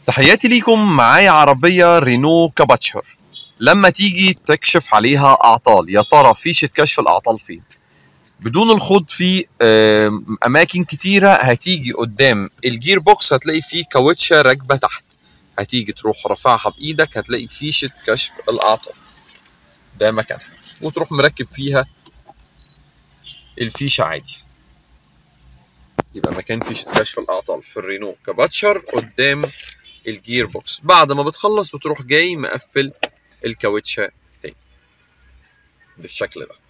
تحياتي ليكم معايا عربية رينو كاباتشر لما تيجي تكشف عليها أعطال يا ترى فيشة كشف الأعطال فين بدون الخوض في آم، أماكن كتيرة هتيجي قدام الجير بوكس هتلاقي فيه كاوتشة راكبة تحت هتيجي تروح رافعها بإيدك هتلاقي فيشة كشف الأعطال ده مكانها وتروح مركب فيها الفيشة عادي يبقى مكان فيشة كشف الأعطال في الرينو كاباتشر قدام الجير بوكس بعد ما بتخلص بتروح جاي مقفل الكاوتشة تاني بالشكل ده